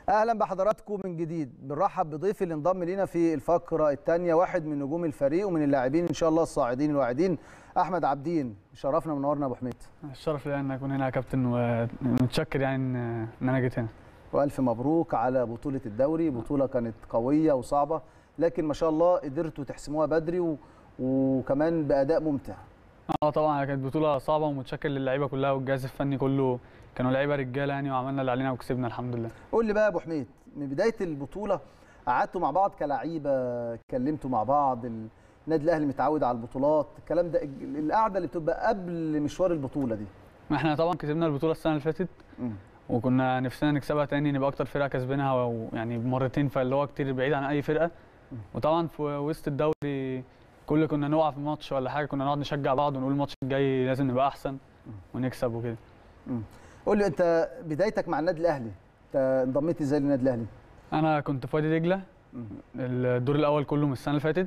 اهلا بحضراتكم من جديد بنرحب بضيفي اللي انضم لينا في الفقره الثانيه واحد من نجوم الفريق ومن اللاعبين ان شاء الله الصاعدين الواعدين احمد عبدين شرفنا منورنا ابو حميد الشرف لي ان اكون هنا يا كابتن ومتشكر يعني ان إن انا جيت هنا والف مبروك على بطوله الدوري بطوله كانت قويه وصعبه لكن ما شاء الله قدرتوا تحسموها بدري و... وكمان باداء ممتع اه طبعا كانت بطوله صعبه ومتشكر للعيبه كلها والجهاز الفني كله كانوا لعيبه رجاله يعني وعملنا اللي علينا وكسبنا الحمد لله قول لي بقى يا ابو حميد من بدايه البطوله قعدتوا مع بعض كلعيبه اتكلمتوا مع بعض النادي الاهلي متعود على البطولات الكلام ده القعده اللي بتبقى قبل مشوار البطوله دي ما احنا طبعا كسبنا البطوله السنه اللي فاتت مم. وكنا نفسنا نكسبها تاني نبقى اكتر فرقه كسبانها ويعني بمرتين فاللي هو كتير بعيد عن اي فرقه وطبعا في وسط الدوري كل كنا نقع في ماتش ولا حاجه كنا نقعد نشجع بعض ونقول الماتش الجاي لازم نبقى احسن ونكسب وكده مم. قول لي انت بدايتك مع النادي الاهلي انت انضميت ازاي للنادي الاهلي انا كنت في وادي دجله مم. الدور الاول كله من السنه اللي فاتت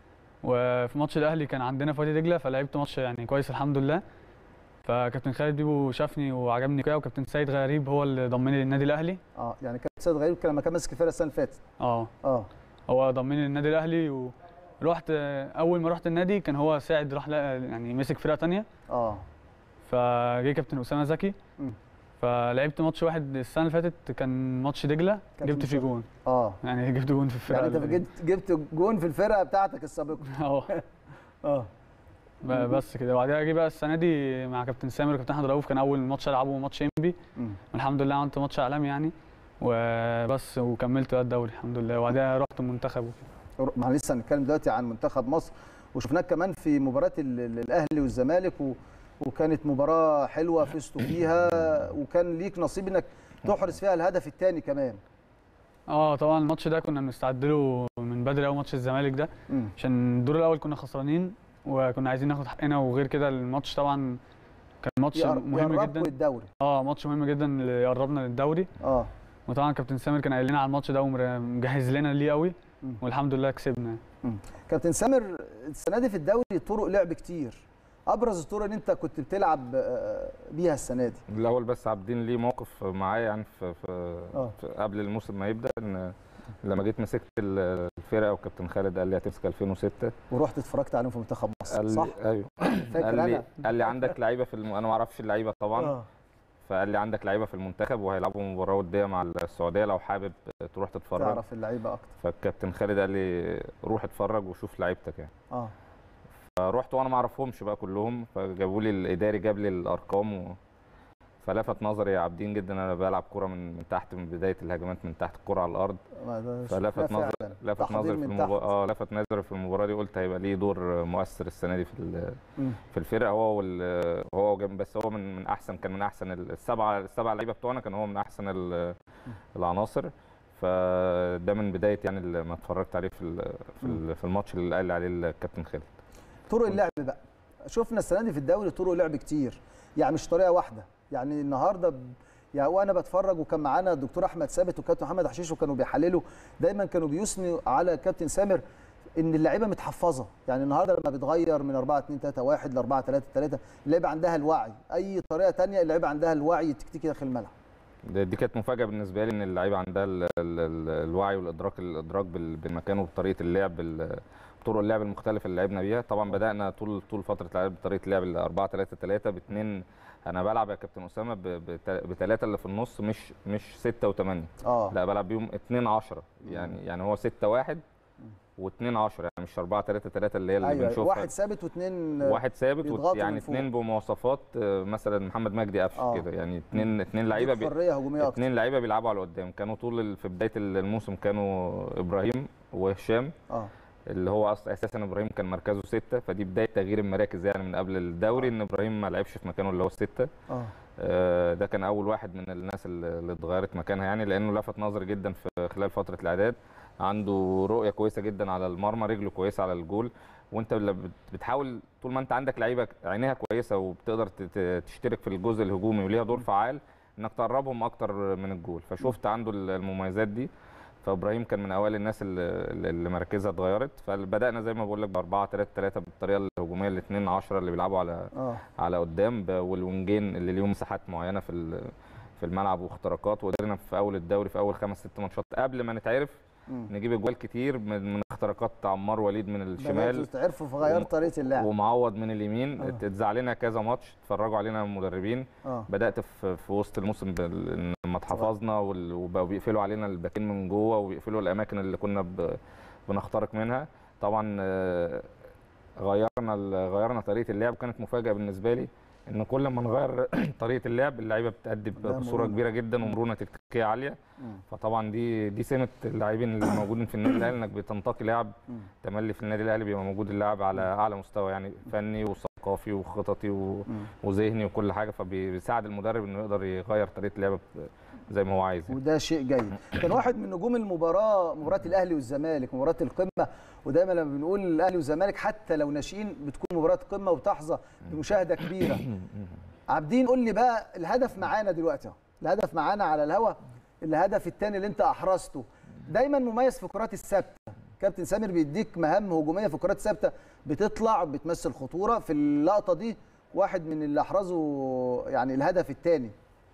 وفي ماتش الاهلي كان عندنا في وادي دجله فلعبت ماتش يعني كويس الحمد لله فكابتن خالد بيبو شافني وعجبني كده وكابتن سيد غريب هو اللي ضمني للنادي الاهلي اه يعني كابتن سيد غريب كان لما كان ماسك الفرقه السنه اللي فاتت اه اه هو ضمني للنادي الاهلي ورحت اول ما رحت النادي كان هو ساعد راح لا- يعني مسك فرقه تانية اه فجه كابتن اسامه زكي مم. فلعبت ماتش واحد السنه اللي فاتت كان ماتش دجله كان جبت في فيه ماتش- جون اه يعني جبت جون في الفرقه يعني انت اللي- جبت جبت جون في الفرقه بتاعتك السابقه اه اه ب- بس كده وبعدها جه بقى السنه دي مع كابتن سامر وكابتن احمد رؤوف كان اول ماتش العبه ماتش انبي مم. والحمد لله عملت ماتش عالمي يعني وبس وكملت بقى الدوري الحمد لله وبعدها رحت المنتخب وكده ما لسه هنتكلم دلوقتي عن منتخب مصر وشفناك كمان في مباراه ال- ال- الاهلي والزمالك و... وكانت مباراه حلوه فزتوا فيها وكان ليك نصيب انك تحرز فيها الهدف الثاني كمان اه طبعا الماتش ده كنا بنستعد له من بدري قوي ماتش الزمالك ده مم. عشان الدور الاول كنا خسرانين وكنا عايزين ناخد حقنا وغير كده الماتش طبعا كان ماتش يقر- مهم يقربكوا جدا للدوري اه ماتش مهم جدا اللي يقربنا للدوري اه وطبعا كابتن سامر كان قايل لنا على الماتش ده ومجهز لنا ليه قوي مم. والحمد لله كسبنا كابتن سامر السنه دي في الدوري طرق لعب كتير ابرز الطرق اللي انت كنت بتلعب آه، بيها السنه دي الاول بس عابدين ليه موقف معايا يعني في, في, آه. في قبل الموسم ما يبدا ان لما جيت مسكت ال- الفرقه وكابتن خالد قال لي هتمسك 2006 ورحت اتفرجت عليهم في منتخب مصر قال صح لي ايوه فاكر قال لي انا قال لي عندك لعيبه في الم... انا ما اعرفش اللعيبه طبعا آه. فقال لي عندك لعيبه في المنتخب وهيلعبوا مباراه وديه مع السعوديه لو حابب تروح تتفرج تعرف اللعيبه اكتر فالكابتن خالد قال لي روح اتفرج وشوف لعيبتك يعني اه فرحت وانا ما اعرفهمش بقى كلهم فجابوا لي الاداري جاب لي الارقام و... فلفت نظري يا عابدين جدا انا بلعب كوره من من تحت من بدايه الهجمات من تحت الكوره على الارض ما ده فلفت شفناه نظري فعلاً. لفت تحضير نظري في من المباراه تحت. اه لفت نظري في المباراه دي قلت هيبقى ليه دور مؤثر السنه دي في ال... مم. في الفرقه هو وال... هو جنب بس هو من من احسن كان من احسن السبعه السبعه لعيبه بتوعنا كان هو من احسن ال... العناصر فده من بدايه يعني اللي ما اتفرجت عليه في ال... في, ال... في الماتش اللي قال لي عليه الكابتن خالد طرق اللعب بقى شفنا السنه دي في الدوري طرق لعب كتير يعني مش طريقه واحده يعني النهارده ب... يعني وانا بتفرج وكان معانا الدكتور احمد ثابت وكابتن محمد حشيش وكانوا بيحللوا دايما كانوا بيثنوا على كابتن سامر ان اللعيبه متحفظه يعني النهارده لما بتغير من 4 2 3 1 ل 4 3 3 اللعيبه عندها الوعي اي طريقه ثانيه اللعيبه عندها الوعي التكتيكي داخل الملعب ده- دي كانت مفاجاه بالنسبه لي ان اللعيبه عندها ال... ال... ال... الوعي والادراك الادراك بال... بالمكان وبطريقه اللعب ال... بطرق اللعب المختلفه اللي لعبنا بيها طبعا بدانا طول طول فتره العاب بطريقه لعب ال 4 3 3 باثنين انا بلعب يا كابتن اسامه بثلاثه اللي في النص مش مش 6 و8 اه لا بلعب بيهم 2 10 يعني يعني هو 6 1 و2 10 يعني مش 4 3 3 اللي هي اللي ايوه بنشوفها واحد ثابت واثنين واحد ثابت بيضغطوا وت- يعني من فوق. اثنين بمواصفات آه، مثلا محمد مجدي قفش آه. كده يعني اثنين اثنين لعيبه بي... حريه هجوميه اكتر اثنين لعيبه بيلعبوا على قدام كانوا طول ال- في بدايه الموسم كانوا ابراهيم وهشام اه اللي هو أص- اساسا ابراهيم كان مركزه سته فدي بدايه تغيير المراكز يعني من قبل الدوري ان ابراهيم ما لعبش في مكانه اللي هو السته اه آه، ده كان اول واحد من الناس اللي اللي اتغيرت مكانها يعني لانه لفت نظري جدا في خلال فتره الاعداد عنده رؤيه كويسه جدا على المرمى رجله كويسه على الجول وانت اللي بت- بتحاول طول ما انت عندك لعيبه عينيها كويسه وبتقدر ت- ت- تشترك في الجزء الهجومي وليها دور فعال انك تقربهم اكتر من الجول فشفت عنده ال- المميزات دي فابراهيم كان من اوائل الناس اللي, اللي مركزها اتغيرت فبدانا زي ما بقول لك ب 4 3 3 بالطريقه الهجوميه الاثنين 10 اللي بيلعبوا على اه على قدام ب- والونجين اللي ليهم مساحات معينه في ال- في في الملعب واختراقات وقدرنا في اول الدوري في اول خمس ست ماتشات قبل ما نتعرف مم. نجيب اجوال كتير من من اختراقات عمار وليد من الشمال تعرفوا فغيرت وم- طريقه اللعب ومعوض من اليمين آه. اتذاع لنا كذا ماتش اتفرجوا علينا المدربين اه بدات في, في وسط الموسم بال- إن لما اتحفظنا وال- وبقوا بيقفلوا علينا الباكين من جوه وبيقفلوا الاماكن اللي كنا ب- بنخترق منها طبعا آه، غيرنا ال- غيرنا طريقه اللعب وكانت مفاجاه بالنسبه لي ان كل ما نغير طريقه اللعب اللعيبه بتأدي ب- ده بصوره مرونة. كبيره جدا ومرونه تكتيكيه عاليه مم. فطبعا دي دي سمه اللاعبين اللي موجودين في النادي الاهلي انك بتنتقي لاعب مم. تملي في النادي الاهلي بيبقى موجود اللاعب على اعلى مستوى يعني فني وثقافي وخططي و... مم. وذهني وكل حاجه فبيساعد المدرب انه يقدر يغير طريقه اللعب زي ما هو عايز يعني. وده شيء جيد كان واحد من نجوم المباراه مباراه الاهلي والزمالك مباراه القمه ودايما لما بنقول الاهلي والزمالك حتى لو ناشئين بتكون مباراه قمه وتحظى بمشاهده كبيره عابدين قول لي بقى الهدف معانا دلوقتي اهو الهدف معانا على الهوا الهدف الثاني اللي انت احرزته دايما مميز في الكرات الثابته كابتن سامر بيديك مهام هجوميه في الكرات الثابته بتطلع بتمثل خطوره في اللقطه دي واحد من اللي احرزوا يعني الهدف الثاني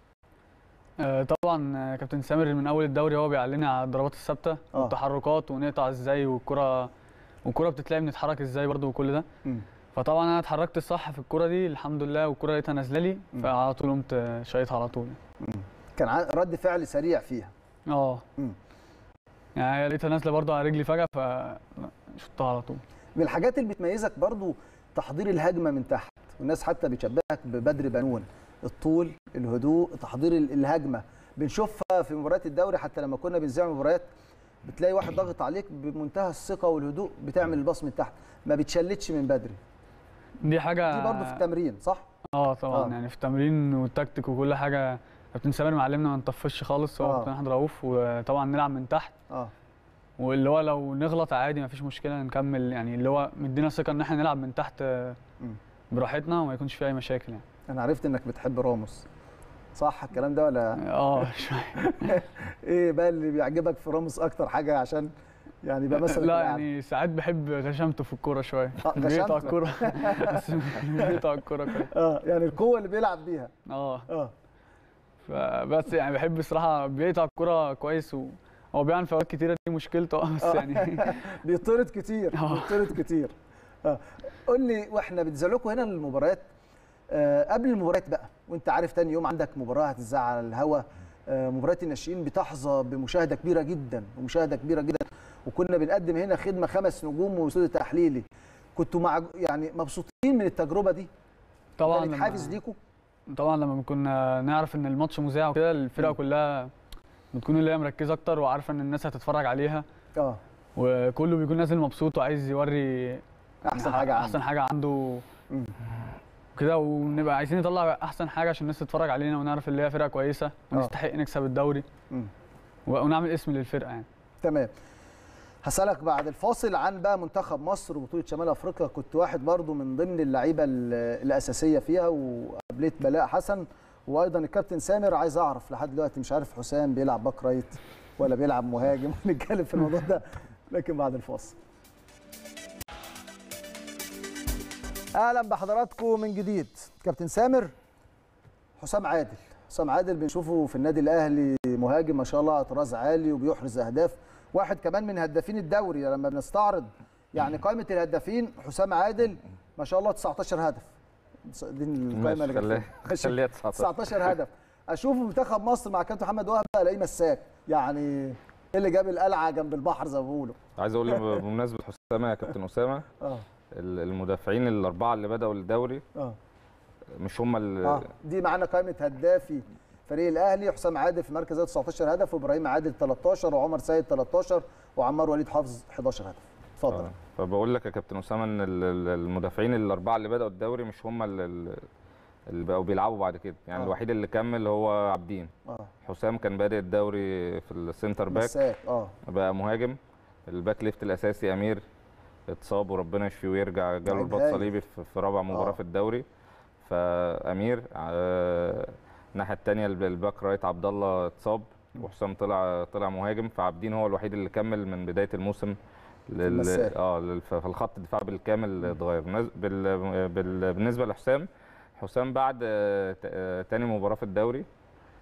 آه، طبعا آه، كابتن سامر من اول الدوري هو بيعلمنا على الضربات الثابته آه. والتحركات ونقطع ازاي والكره والكره بتتلعب نتحرك ازاي برضو وكل ده فطبعا انا اتحركت الصح في الكره دي الحمد لله والكره لقيتها نازله لي مم. فعلى طول قمت آه، شايطها على طول كان ع- رد فعل سريع فيها اه مم. يعني لقيتها نازله برضو على رجلي فجاه فشطها على طول من الحاجات اللي بتميزك برضو تحضير الهجمه من تحت والناس حتى بتشبهك ببدر بنون الطول الهدوء تحضير ال- الهجمه بنشوفها في مباريات الدوري حتى لما كنا بنذيع مباريات بتلاقي واحد ضاغط عليك بمنتهى الثقه والهدوء بتعمل الباص من تحت ما بتشلتش من بدري دي حاجه دي برضو في التمرين صح اه طبعا آه. يعني في التمرين والتكتيك وكل حاجه كابتن سامر معلمنا ما نطفش خالص هو آه. كابتن احمد رؤوف وطبعا نلعب من تحت اه واللي هو لو نغلط عادي ما فيش مشكله نكمل يعني اللي هو مدينا ثقه ان احنا نلعب من تحت آه، مم. براحتنا وما يكونش فيه اي مشاكل يعني انا عرفت انك بتحب راموس صح الكلام ده ولا اه شويه ايه بقى اللي بيعجبك في راموس اكتر حاجه عشان يعني يبقى مثلا لا يعني ساعات بحب غشامته في الكوره شويه آه، بيقطع غشامته. الكوره بس بيقطع الكوره كويس اه يعني القوه اللي بيلعب بيها اه اه فبس يعني بحب الصراحه بيقطع الكوره كويس وهو بيعمل فوات كتيره دي مشكلته اه بس آه. يعني بيطرد كتير آه. بيطرد كتير اه قول لي واحنا بنزلكوا هنا المباريات آه قبل المباريات بقى وانت عارف تاني يوم عندك مباراه هتذاع على الهوا آه مباريات الناشئين بتحظى بمشاهده كبيره جدا ومشاهده كبيره جدا وكنا بنقدم هنا خدمه خمس نجوم واستوديو تحليلي كنتوا مع يعني مبسوطين من التجربه دي طبعا كانت لما- حافز ليكوا طبعا لما كنا نعرف ان الماتش مذاع وكده الفرقه مم. كلها بتكون اللي هي مركزه اكتر وعارفه ان الناس هتتفرج عليها اه وكله بيكون نازل مبسوط وعايز يوري احسن حاجه عنده احسن حاجه عنده مم. كده ونبقى عايزين نطلع احسن حاجه عشان الناس تتفرج علينا ونعرف اللي هي فرقه كويسه ونستحق نكسب الدوري مم. ونعمل اسم للفرقه يعني تمام هسألك بعد الفاصل عن بقى منتخب مصر وبطولة شمال أفريقيا كنت واحد برضو من ضمن اللعيبة ال- الأساسية فيها وقابلت بلاء حسن وأيضا الكابتن سامر عايز أعرف لحد دلوقتي مش عارف حسام بيلعب باك رايت ولا بيلعب مهاجم نتكلم في الموضوع ده لكن بعد الفاصل أهلا بحضراتكم من جديد كابتن سامر حسام عادل حسام عادل بنشوفه في النادي الاهلي مهاجم ما شاء الله طراز عالي وبيحرز اهداف واحد كمان من هدافين الدوري لما بنستعرض يعني قائمه الهدافين حسام عادل ما شاء الله 19 هدف دي القائمه اللي جت خليها فيها. ماشي. خليها 19 19 هدف اشوف منتخب مصر مع كابتن محمد وهب الاقيه مساك يعني ايه اللي جاب القلعه جنب البحر زي ما بيقولوا عايز اقول بمناسبه حسام يا كابتن اسامه اه ال- المدافعين الاربعه اللي بداوا الدوري اه مش هم اللي اه دي معانا قائمه هدافي فريق الاهلي حسام عادل في مركز 19 هدف وابراهيم عادل 13 وعمر سيد 13 وعمار وليد حافظ 11 هدف اتفضل آه. فبقول لك يا كابتن اسامه ان ال- ال- المدافعين الاربعه اللي بداوا الدوري مش هم اللي, اللي بقوا بيلعبوا بعد كده يعني آه. الوحيد اللي كمل هو عابدين اه حسام كان بادئ الدوري في السنتر باك مساك اه بقى مهاجم الباك ليفت الاساسي امير اتصاب وربنا يشفيه ويرجع جاله لعيب رباط هايل. صليبي في في رابع مباراه آه. في الدوري فامير آه، الناحيه الثانيه الباك رايت عبد الله اتصاب وحسام طلع طلع مهاجم فعابدين هو الوحيد اللي كمل من بدايه الموسم لل... المساك. اه لل- فالخط الدفاع بالكامل اتغير نز- بال... بال... بالنسبه لحسام حسام بعد آه، ت- آه، تاني مباراه في الدوري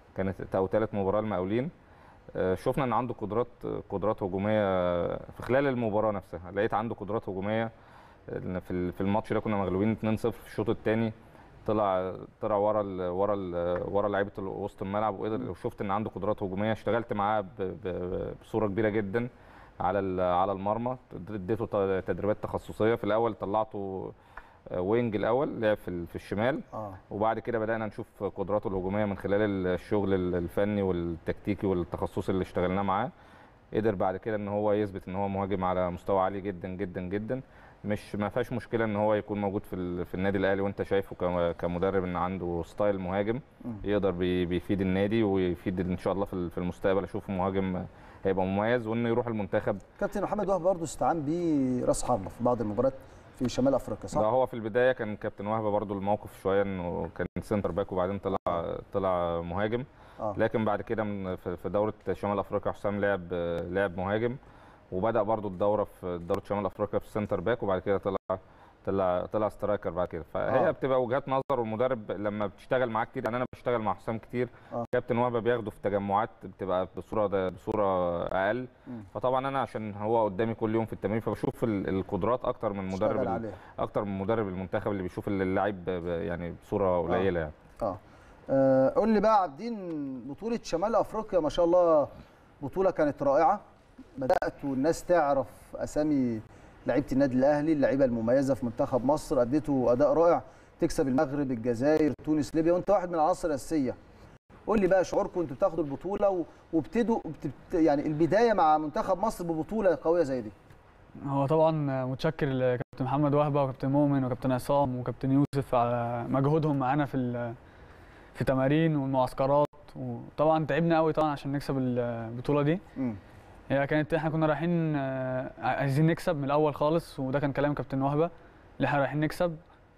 كانت او ثالث مباراه المقاولين آه، شفنا ان عنده قدرات قدرات هجوميه في خلال المباراه نفسها لقيت عنده قدرات هجوميه إن في ال- في الماتش ده كنا مغلوبين 2-0 في الشوط الثاني طلع طلع ورا ال ورا ال ورا لعيبه ال- وسط الملعب وقدر وشفت ان عنده قدرات هجوميه اشتغلت معاه ب- ب- بصوره كبيره جدا على ال- على المرمى اديته ت- تدريبات تخصصيه في الاول طلعته آه، وينج الاول لعب في ال- في الشمال اه وبعد كده بدانا نشوف قدراته الهجوميه من خلال الشغل الفني والتكتيكي والتخصصي اللي اشتغلناه معاه قدر بعد كده ان هو يثبت ان هو مهاجم على مستوى عالي جدا جدا جدا مش ما فيهاش مشكله ان هو يكون موجود في ال- في النادي الاهلي وانت شايفه ك- كمدرب ان عنده ستايل مهاجم مم. يقدر بي- بيفيد النادي ويفيد ان شاء الله في ال- في المستقبل اشوفه مهاجم هيبقى مميز وانه يروح المنتخب كابتن محمد وهب برضه استعان بيه راس حربه في بعض المباريات في شمال افريقيا ده صح؟ هو في البدايه كان كابتن وهبه برضو الموقف شويه انه كان سنتر باك وبعدين طلع طلع مهاجم اه لكن بعد كده من في في دوره شمال افريقيا حسام لعب لعب مهاجم وبدا برضو الدوره في دوره شمال افريقيا في سنتر باك وبعد كده طلع طلع طلع سترايكر بعد كده فهي آه. بتبقى وجهات نظر والمدرب لما بتشتغل معاه كتير يعني انا بشتغل مع حسام كتير آه. كابتن وهبه بياخده في تجمعات بتبقى بصوره ده بصوره اقل مم. فطبعا انا عشان هو قدامي كل يوم في التمرين فبشوف ال- القدرات اكتر من مدرب اشتغل ال- عليه اكتر من مدرب المنتخب اللي بيشوف اللاعب ب- ب- يعني بصوره قليله يعني اه آه، قول لي بقى عابدين بطولة شمال افريقيا ما شاء الله بطولة كانت رائعة بدأت والناس تعرف اسامي لعيبة النادي الاهلي اللعيبة المميزة في منتخب مصر اديتوا اداء رائع تكسب المغرب الجزائر تونس ليبيا وانت واحد من العناصر الاساسية قول لي بقى شعوركم انتوا بتاخدوا البطولة و- وابتدوا بتبت- يعني البداية مع منتخب مصر ببطولة قوية زي دي هو طبعا متشكر لكابتن محمد وهبه وكابتن مؤمن وكابتن عصام وكابتن يوسف على مجهودهم معانا في ال- في تمارين والمعسكرات وطبعا تعبنا قوي طبعا عشان نكسب البطوله دي مم. هي كانت احنا كنا رايحين آه، عايزين نكسب من الاول خالص وده كان كلام كابتن وهبه اللي احنا رايحين نكسب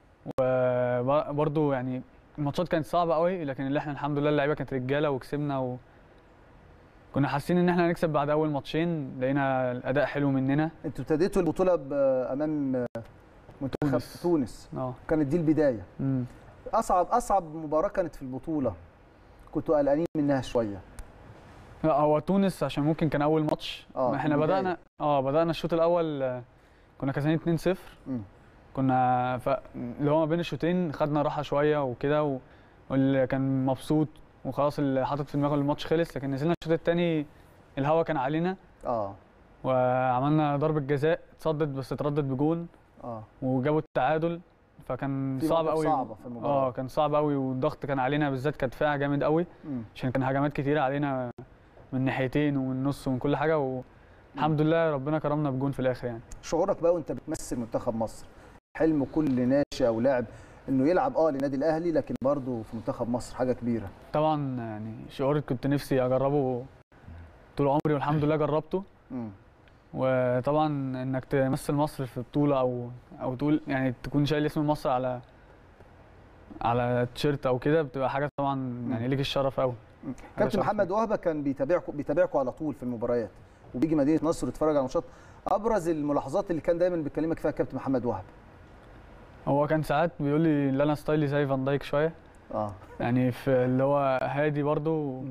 وبرده يعني الماتشات كانت صعبه قوي لكن اللي احنا الحمد لله اللعيبه كانت رجاله وكسبنا و كنا حاسين ان احنا هنكسب بعد اول ماتشين لقينا الاداء حلو مننا انتوا ابتديتوا البطولة ب- امام منتخب تونس. تونس اه كانت دي البداية مم. اصعب اصعب مباراه كانت في البطوله كنتوا قلقانين منها شويه لا هو تونس عشان ممكن كان اول ماتش آه، احنا البداية. بدانا اه بدانا الشوط الاول آه، كنا كسبانين 2-0 مم. كنا ف... اللي هو ما بين الشوطين خدنا راحه شويه وكده و... واللي كان مبسوط وخلاص اللي حاطط في دماغه الماتش خلص لكن نزلنا الشوط الثاني الهوا كان علينا اه وعملنا ضربه جزاء اتصدت بس اتردد بجون اه وجابوا التعادل فكان في صعب مواقف قوي صعبه في اه المباراه كان صعب قوي والضغط كان علينا بالذات كانت دفاع جامد قوي مم. عشان كان هجمات كتيره علينا من ناحيتين ومن النص ومن كل حاجه والحمد لله ربنا كرمنا بجون في الاخر يعني شعورك بقى وانت بتمثل منتخب مصر حلم كل ناشئ او لاعب انه يلعب اه للنادي الاهلي لكن برضه في منتخب مصر حاجه كبيره طبعا يعني شعور كنت نفسي اجربه طول عمري والحمد لله جربته مم. وطبعا انك تمثل مصر في بطوله او او تقول يعني تكون شايل اسم مصر على على تيشيرت او كده بتبقى حاجه طبعا يعني ليك الشرف قوي مم. حاجة كابتن شرف. محمد وهبه كان بيتابعكم بيتابعكم على طول في المباريات وبيجي مدينه نصر يتفرج على ماتشات ابرز الملاحظات اللي كان دايما بيكلمك فيها كابتن محمد وهبه هو كان ساعات بيقول لي ان انا ستايلي زي فان دايك شويه اه يعني في اللي هو هادي برضو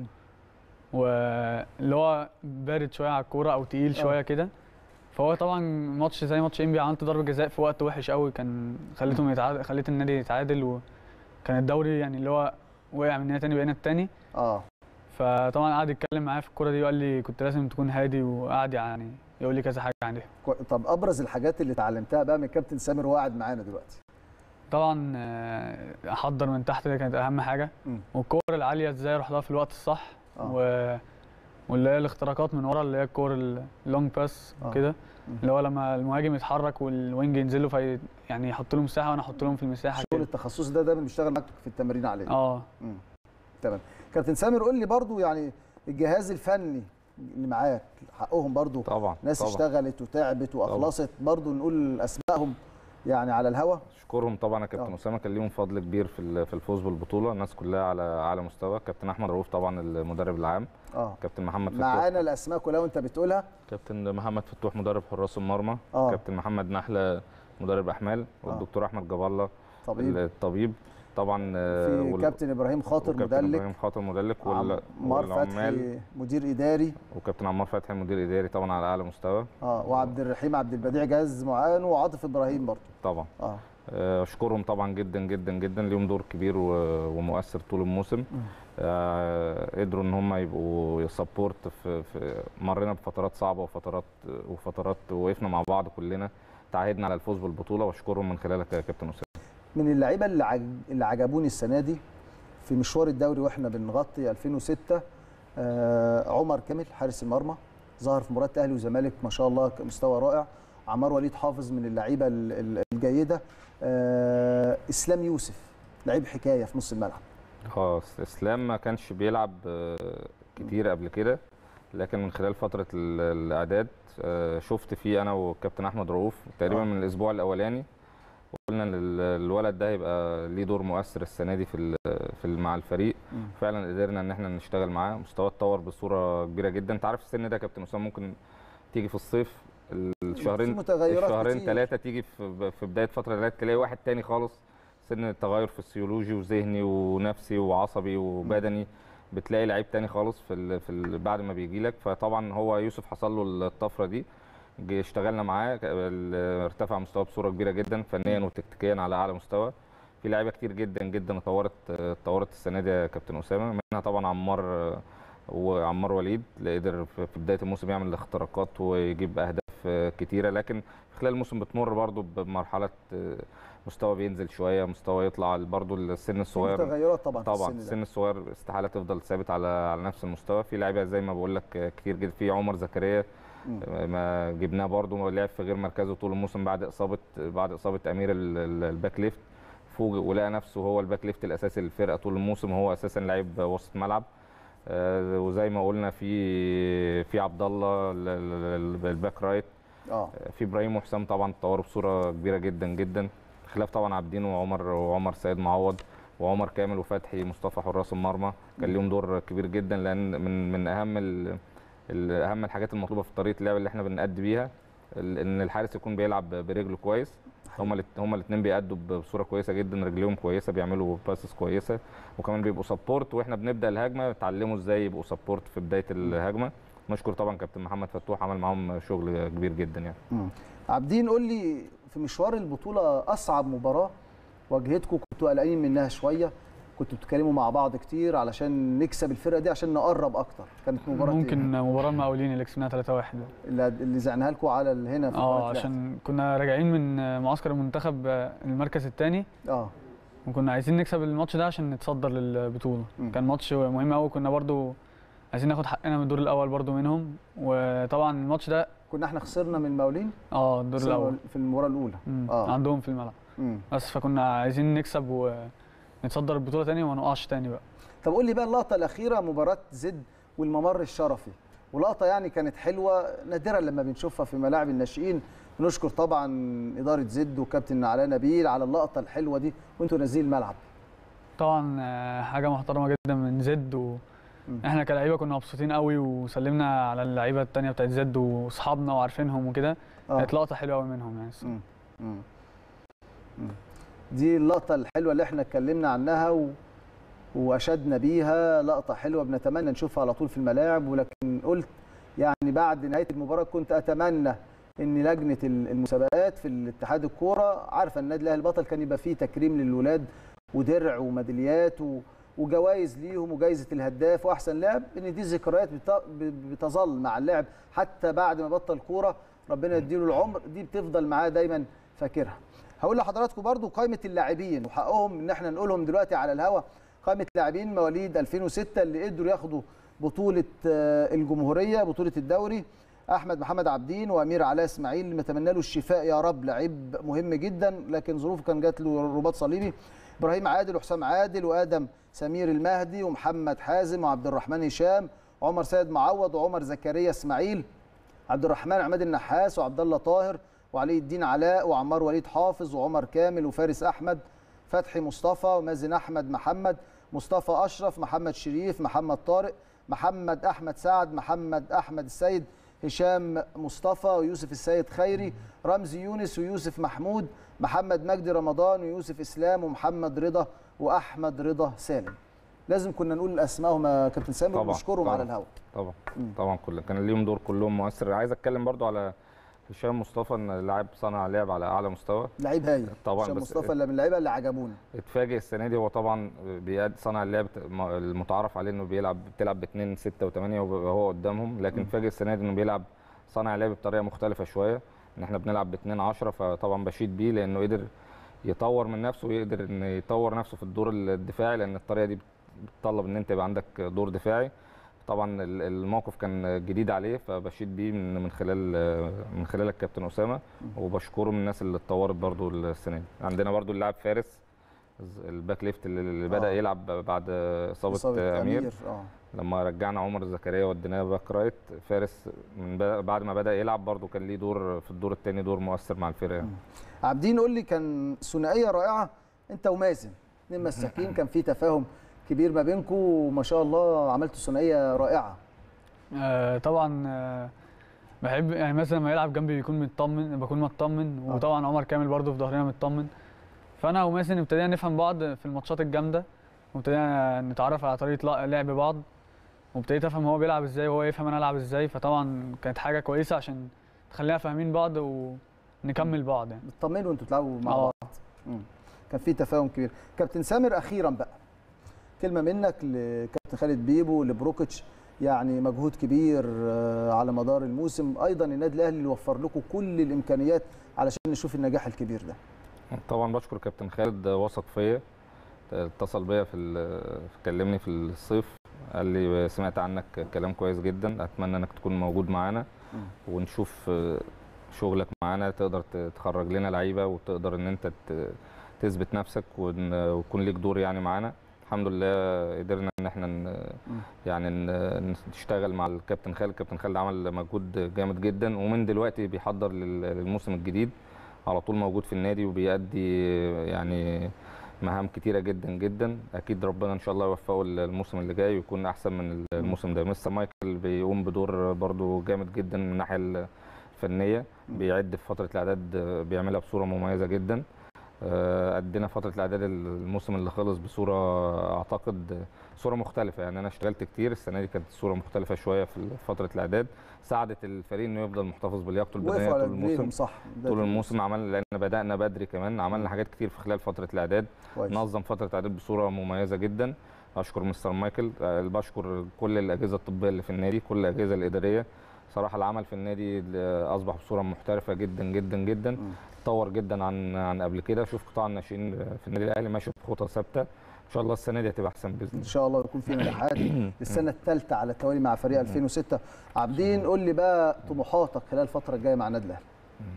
واللي هو بارد شويه على الكوره او تقيل شويه كده فهو طبعا ماتش زي ماتش انبي عملت ضربه جزاء في وقت وحش قوي كان خليتهم يتعادل خليت النادي يتعادل وكان الدوري يعني اللي هو وقع مننا تاني بقينا التاني اه فطبعا قعد يتكلم معايا في الكوره دي وقال لي كنت لازم تكون هادي وقعد يعني يقول لي كذا حاجه عنها كو- طب ابرز الحاجات اللي اتعلمتها بقى من كابتن سامر وهو قاعد معانا دلوقتي طبعا آه، احضر من تحت دي كانت اهم حاجه مم. والكور العاليه ازاي اروح لها في الوقت الصح آه. و... واللي هي الاختراقات من ورا اللي هي الكور اللونج باس آه. وكده مم. اللي هو لما المهاجم يتحرك والوينج ينزل له في يعني يحط له مساحه وانا احط لهم في المساحه الشغل كده التخصصي ده دايما بيشتغل معاك في التمرين عليه اه مم. تمام كابتن سامر قول لي برضو يعني الجهاز الفني اللي معاك حقهم برضو طبعا ناس طبعا اشتغلت وتعبت واخلصت برضو نقول اسمائهم يعني على الهوا اشكرهم طبعا يا كابتن آه. اسامه كان ليهم فضل كبير في ال- في الفوز بالبطوله الناس كلها على اعلى مستوى كابتن احمد رؤوف طبعا المدرب العام اه كابتن محمد فتوح معانا الاسماء كلها وانت بتقولها كابتن محمد فتوح مدرب حراس المرمى اه كابتن محمد نحله مدرب احمال والدكتور احمد جاب الله طبيب الطبيب طبعا آه، في وال- كابتن ابراهيم خاطر وكابتن مدلك ابراهيم خاطر مدلك وال- عمار والعمال فتحي مدير اداري وكابتن عمار فتحي مدير اداري طبعا على اعلى مستوى اه وعبد الرحيم عبد البديع جهاز معاون وعاطف ابراهيم برضه طبعا اه آه، اشكرهم طبعا جدا جدا جدا ليهم دور كبير و- ومؤثر طول الموسم آه، قدروا ان هم يبقوا سبورت في, في مرينا بفترات صعبه وفترات وفترات وقفنا مع بعض كلنا تعهدنا على الفوز بالبطوله واشكرهم من خلالك يا كابتن اسامه من اللعيبه اللي عج... اللي عجبوني السنه دي في مشوار الدوري واحنا بنغطي 2006 آه عمر كامل حارس المرمى ظهر في مباراه اهلي وزمالك ما شاء الله مستوى رائع عمار وليد حافظ من اللعيبه ال- ال- الجيده آه اسلام يوسف لعيب حكايه في نص الملعب اه اسلام ما كانش بيلعب آه، كتير قبل كده لكن من خلال فتره ال- الاعداد آه، شفت فيه انا والكابتن احمد رؤوف تقريبا آه. من الاسبوع الاولاني قلنا ان ال- الولد ده هيبقى ليه دور مؤثر السنه دي في ال- في ال- مع الفريق مم. فعلا قدرنا ان احنا نشتغل معاه مستواه اتطور بصوره كبيره جدا انت عارف السن ده يا كابتن اسامه ممكن تيجي في الصيف في الشهرين متغيرات الشهرين كتير. ثلاثه تيجي في في بدايه فتره الاعداد تلاقي واحد تاني خالص سن التغير فسيولوجي وذهني ونفسي وعصبي وبدني بتلاقي لعيب تاني خالص في ال في ال بعد ما بيجي لك فطبعا هو يوسف حصل له الطفره دي جه اشتغلنا معاه ك- ال- ارتفع مستواه بصوره كبيره جدا فنيا وتكتيكيا على اعلى مستوى في لعيبه كتير جدا جدا اتطورت اتطورت السنه دي يا كابتن اسامه منها طبعا عمار وعمار وليد اللي قدر في في بدايه الموسم يعمل اختراقات ويجيب اهداف كتيره لكن خلال الموسم بتمر برضو بمرحله مستوى بينزل شويه مستوى يطلع برضو السن في الصغير متغيرات طبعا, طبعا في السن ده. السن الصغير استحاله تفضل ثابت على على نفس المستوى في لعيبه زي ما بقول لك كتير جدا في عمر زكريا مم. ما جبناه برضو لعب في غير مركزه طول الموسم بعد اصابه بعد اصابه امير ال- ال- الباك ليفت فوجئ ولقى نفسه هو الباك ليفت الاساسي للفرقه طول الموسم وهو اساسا لعيب وسط ملعب آه، وزي ما قلنا في في عبد الله ال- ال- الباك رايت اه في ابراهيم وحسام طبعا اتطوروا بصوره كبيره جدا جدا خلاف طبعا عابدين وعمر وعمر سيد معوض وعمر كامل وفتحي مصطفى حراس المرمى كان ليهم دور كبير جدا لان من من اهم ال- ال- اهم الحاجات المطلوبه في طريقه اللعب اللي احنا بنأدي بيها ال- ان الحارس يكون بيلعب برجله كويس هما هما الاثنين بيأدوا بصوره كويسه جدا رجليهم كويسه بيعملوا باسس كويسه وكمان بيبقوا سبورت واحنا بنبدا الهجمه اتعلموا ازاي يبقوا سبورت في بدايه الهجمه نشكر طبعا كابتن محمد فتوح عمل معاهم شغل كبير جدا يعني مم. عابدين قول لي في مشوار البطوله اصعب مباراه واجهتكم كنتوا قلقانين منها شويه كنتوا بتتكلموا مع بعض كتير علشان نكسب الفرقه دي عشان نقرب اكتر كانت مباراه ممكن مباراه المقاولين اللي كسبناها 3-1 ده. اللي اللي زعناها لكم على ال- هنا في اه قناة عشان كنا راجعين من معسكر المنتخب المركز الثاني اه وكنا عايزين نكسب الماتش ده عشان نتصدر للبطوله مم. كان ماتش مهم قوي كنا برضو عايزين ناخد حقنا من الدور الاول برضو منهم وطبعا الماتش ده كنا احنا خسرنا من المقاولين اه الدور الاول في المباراه الاولى مم. آه. عندهم في الملعب مم. بس فكنا عايزين نكسب ونتصدر البطوله تاني وما نقعش تاني بقى طب قول لي بقى اللقطه الاخيره مباراه زد والممر الشرفي ولقطه يعني كانت حلوه نادرا لما بنشوفها في ملاعب الناشئين بنشكر طبعا اداره زد وكابتن علاء نبيل على اللقطه الحلوه دي وانتوا نازلين الملعب طبعا آه، حاجه محترمه جدا من زد و... مم. احنا كلعيبه كنا مبسوطين قوي وسلمنا على اللعيبه التانية بتاعت زد واصحابنا وعارفينهم وكده اه كانت لقطه حلوه قوي منهم يعني الصراحة. مم. مم. مم. دي اللقطه الحلوه اللي احنا اتكلمنا عنها و... واشدنا بيها لقطه حلوه بنتمنى نشوفها على طول في الملاعب ولكن قلت يعني بعد نهايه المباراه كنت اتمنى ان لجنه ال- المسابقات في الاتحاد الكوره عارفه النادي الاهلي البطل كان يبقى فيه تكريم للولاد ودرع وميداليات و... وجوائز ليهم وجائزه الهداف واحسن لاعب ان دي ذكريات بت... ب- بتظل مع اللاعب حتى بعد ما بطل كوره ربنا يديله العمر دي بتفضل معاه دايما فاكرها هقول لحضراتكم برضو قائمه اللاعبين وحقهم ان احنا نقولهم دلوقتي على الهوا قائمه لاعبين مواليد 2006 اللي قدروا ياخدوا بطوله آه، الجمهوريه بطوله الدوري احمد محمد عبدين وامير علاء اسماعيل نتمنى له الشفاء يا رب لعيب مهم جدا لكن ظروفه كان جات له رباط صليبي ابراهيم عادل وحسام عادل وادم سمير المهدي ومحمد حازم وعبد الرحمن هشام عمر سيد معوض وعمر زكريا اسماعيل عبد الرحمن عماد النحاس وعبد الله طاهر وعلي الدين علاء وعمار وليد حافظ وعمر كامل وفارس احمد فتحي مصطفى ومازن احمد محمد مصطفى اشرف محمد شريف محمد طارق محمد احمد سعد محمد احمد السيد هشام مصطفى ويوسف السيد خيري رمزي يونس ويوسف محمود محمد مجدي رمضان ويوسف اسلام ومحمد رضا واحمد رضا سالم لازم كنا نقول اسمائهم يا كابتن سامر طبعاً، ونشكرهم طبعاً. على الهواء طبعا مم. طبعا كل كان ليهم دور كلهم مؤثر عايز اتكلم برضو على هشام مصطفى ان لاعب صنع لعب على اعلى مستوى لعيب هايل طبعاً، هشام بس- مصطفى اللي من اللعيبه اللي عجبونا اتفاجئ السنه دي هو طبعا بيأدي صنع اللعب المتعارف عليه انه بيلعب بتلعب باثنين 6 و8 وهو قدامهم لكن مم. اتفاجئ السنه دي انه بيلعب صانع لعب بطريقه مختلفه شويه ان احنا بنلعب باثنين 10 فطبعا بشيد بيه لانه قدر يطور من نفسه ويقدر ان يطور نفسه في الدور الدفاعي لان الطريقه دي بتطلب ان انت يبقى عندك دور دفاعي طبعا ال- الموقف كان جديد عليه فبشيد بيه من من خلال من خلال الكابتن اسامه وبشكره من الناس اللي اتطورت برضو السنه دي عندنا برضو اللاعب فارس الباك ليفت اللي اللي بدا آه. يلعب بعد اصابه, إصابة امير اه لما رجعنا عمر زكريا وديناه باك رايت فارس من ب- بعد ما بدا يلعب برضو كان ليه دور في الدور الثاني دور مؤثر مع الفرقه يعني. عابدين قول لي كان ثنائيه رائعه انت ومازن اثنين مساكين كان في تفاهم كبير ما بينكم وما شاء الله عملتوا ثنائيه رائعه آه، طبعا آه، بحب يعني مثلا لما يلعب جنبي بيكون مطمن بكون مطمن آه. وطبعا عمر كامل برضه في ظهرنا مطمن فانا ومازن ابتدينا نفهم بعض في الماتشات الجامده وابتدينا نتعرف على طريقه لع- لعب بعض وابتديت افهم هو بيلعب ازاي وهو يفهم انا العب ازاي فطبعا كانت حاجه كويسه عشان تخلينا فاهمين بعض ونكمل بعض يعني اطمنوا انتوا تلعبوا مع آه. بعض مم. كان في تفاهم كبير كابتن سامر اخيرا بقى كلمه منك لكابتن خالد بيبو لبروكيتش يعني مجهود كبير آه، على مدار الموسم ايضا النادي الاهلي اللي وفر لكم كل الامكانيات علشان نشوف النجاح الكبير ده طبعا بشكر كابتن خالد وثق فيا اتصل بيا في ال- كلمني في الصيف قال لي سمعت عنك كلام كويس جدا اتمنى انك تكون موجود معانا ونشوف آه، شغلك معانا تقدر ت- تخرج لنا لعيبه وتقدر ان انت ت- تثبت نفسك ون- ويكون ليك دور يعني معانا الحمد لله قدرنا ان احنا ن- يعني ن- نشتغل مع الكابتن خالد الكابتن خالد عمل مجهود جامد جدا ومن دلوقتي بيحضر لل- للموسم الجديد على طول موجود في النادي وبيأدي يعني مهام كتيرة جدا جدا أكيد ربنا إن شاء الله يوفقه الموسم اللي جاي ويكون أحسن من الموسم ده مستر مايكل بيقوم بدور برضو جامد جدا من الناحية الفنية بيعد في فترة الإعداد بيعملها بصورة مميزة جدا آه، أدينا فترة الإعداد الموسم اللي خلص بصورة أعتقد صورة مختلفة يعني أنا اشتغلت كتير السنة دي كانت صورة مختلفة شوية في فترة الإعداد ساعدت الفريق إنه يفضل محتفظ بلياقته البدنية وقفوا على طول الموسم رجليهم صح ده طول الموسم عملنا لان بدانا بدري كمان عملنا حاجات كتير في خلال فتره الاعداد كويس. نظم فتره الاعداد بصوره مميزه جدا اشكر مستر مايكل آه، بشكر كل الاجهزه الطبيه اللي في النادي كل الاجهزه الاداريه صراحه العمل في النادي آه، اصبح بصوره محترفه جدا جدا جدا اتطور جدا عن عن قبل كده شوف قطاع الناشئين في النادي الاهلي ماشي بخطى ثابته ان شاء الله السنه دي هتبقى احسن باذن ان الله شاء الله يكون في نجاحات السنه الثالثه على التوالي مع فريق 2006 عابدين قول لي بقى طموحاتك خلال الفتره الجايه مع النادي الاهلي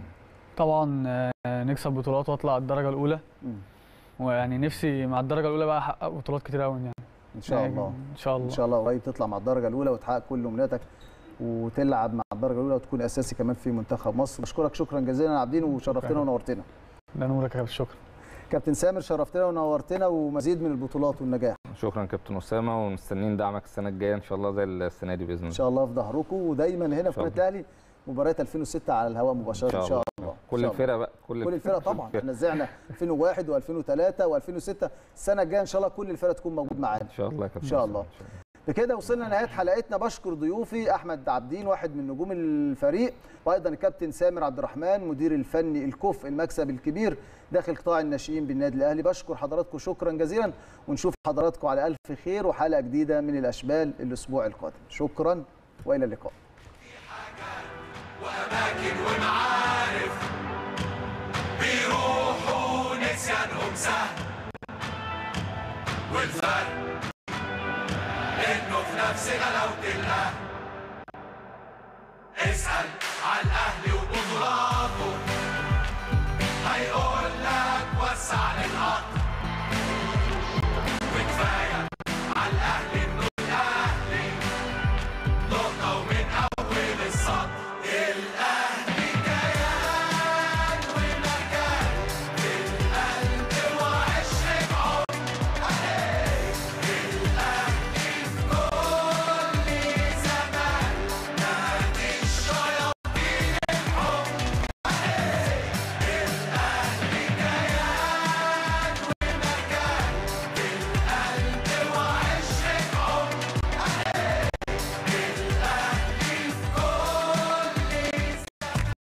طبعا آه، نكسب بطولات واطلع الدرجه الاولى مم. ويعني نفسي مع الدرجه الاولى بقى احقق بطولات كتير قوي يعني ان شاء يعني الله ان شاء الله ان شاء الله قريب تطلع مع الدرجه الاولى وتحقق كل امنياتك وتلعب مع الدرجه الاولى وتكون اساسي كمان في منتخب مصر بشكرك شكرا جزيلا يا عابدين وشرفتنا شكراً. ونورتنا ده نورك يا كابتن شكرا كابتن سامر شرفتنا ونورتنا ومزيد من البطولات والنجاح شكرا كابتن اسامه ومستنيين دعمك السنه الجايه ان شاء الله زي السنه دي باذن ان الله شاء الله في ظهركم ودايما هنا في شاء قناه الاهلي مباريات 2006 على الهواء مباشره ان شاء الله كل إن شاء الله. الفرق بقى كل, كل الفرق طبعا احنا زعنا 2001 و2003 و2006 السنه الجايه ان شاء الله كل الفرق تكون موجود معانا ان شاء الله يا كابتن إن شاء أسامة. الله. بكده وصلنا لنهايه حلقتنا بشكر ضيوفي احمد عابدين واحد من نجوم الفريق وايضا الكابتن سامر عبد الرحمن مدير الفني الكوف المكسب الكبير داخل قطاع الناشئين بالنادي الاهلي بشكر حضراتكم شكرا جزيلا ونشوف حضراتكم على الف خير وحلقه جديده من الاشبال الاسبوع القادم شكرا والى اللقاء